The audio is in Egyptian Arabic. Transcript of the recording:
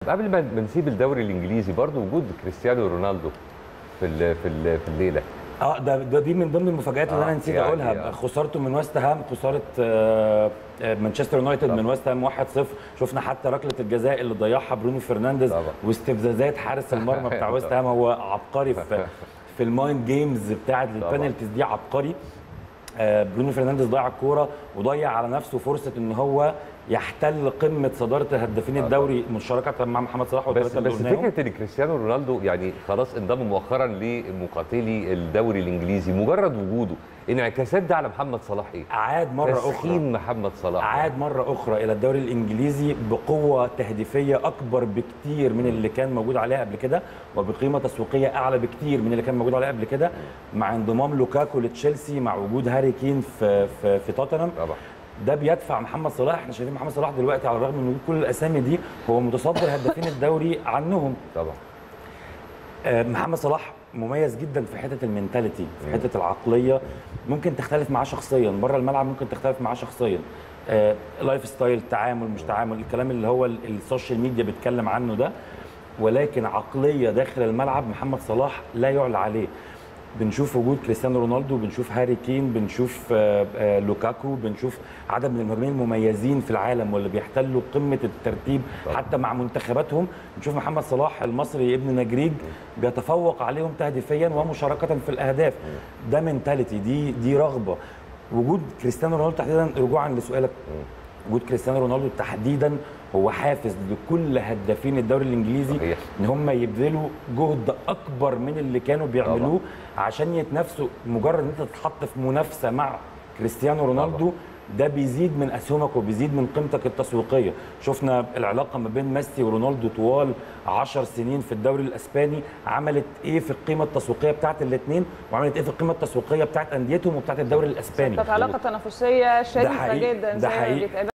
طب قبل ما ما نسيب الدوري الانجليزي برضو وجود كريستيانو رونالدو في ال في ال في الليله اه ده, ده دي من ضمن المفاجآت اللي آه، انا نسيت يعني اقولها آه. خسارته من ويست هام خساره آه، آه، مانشستر يونايتد طبعا. من ويست هام 1-0 شفنا حتى ركله الجزاء اللي ضيعها برونو فرنانديز طبعا. واستفزازات حارس المرمى بتاع ويست هام هو عبقري في في المايند جيمز بتاعه البنالتيز دي عبقري آه، برونو فرنانديز ضيع الكوره وضيع على نفسه فرصه ان هو يحتل قمه صداره هدافين آه، الدوري مشاركه مع محمد صلاح بس والثلاثه اللي بس قلناهم فكره ان كريستيانو رونالدو يعني خلاص انضم مؤخرا لمقاتلي الدوري الانجليزي مجرد وجوده انعكاسات ده على محمد صلاح ايه؟ عاد مره اخرى تسخين محمد صلاح عاد مرة أخرى إلى الدوري الإنجليزي بقوة تهديفية أكبر بكتير من اللي كان موجود عليها قبل كده وبقيمة تسويقية أعلى بكتير من اللي كان موجود عليها قبل كده مع انضمام لوكاكو لتشيلسي مع وجود هاري كين في في, في توتنهام طبعا ده بيدفع محمد صلاح احنا شايفين محمد صلاح دلوقتي على الرغم من وجود كل الاسامي دي هو متصدر هدافين الدوري عنهم طبعا آه، محمد صلاح مميز جدا في حته المينتاليتي في حته العقليه ممكن تختلف معاه شخصيا بره الملعب ممكن تختلف معاه شخصيا آه، لايف ستايل تعامل مش تعامل الكلام اللي هو ال- السوشيال ميديا بيتكلم عنه ده ولكن عقليه داخل الملعب محمد صلاح لا يعلى عليه بنشوف وجود كريستيانو رونالدو بنشوف هاري كين بنشوف آه، آه، لوكاكو بنشوف عدد من المهاجمين المميزين في العالم واللي بيحتلوا قمه الترتيب طبعا. حتى مع منتخباتهم نشوف محمد صلاح المصري ابن نجريج بيتفوق عليهم تهديفيا ومشاركه في الاهداف ده منتاليتي دي دي رغبه وجود كريستيانو رونالدو تحديدا رجوعا لسؤالك وجود كريستيانو رونالدو تحديدا هو حافز لكل هدافين الدوري الانجليزي صحيح. ان هم يبذلوا جهد اكبر من اللي كانوا بيعملوه عشان يتنافسوا مجرد ان انت تتحط في منافسه مع كريستيانو رونالدو ده بيزيد من اسهمك وبيزيد من قيمتك التسويقيه شفنا العلاقه ما بين ميسي ورونالدو طوال 10 سنين في الدوري الاسباني عملت ايه في القيمه التسويقيه بتاعت الاثنين وعملت ايه في القيمه التسويقيه بتاعت انديتهم وبتاعت الدوري الاسباني كانت علاقه تنافسيه شريفه حقيقي، جدا ده زي ما حقيقي. بيتقال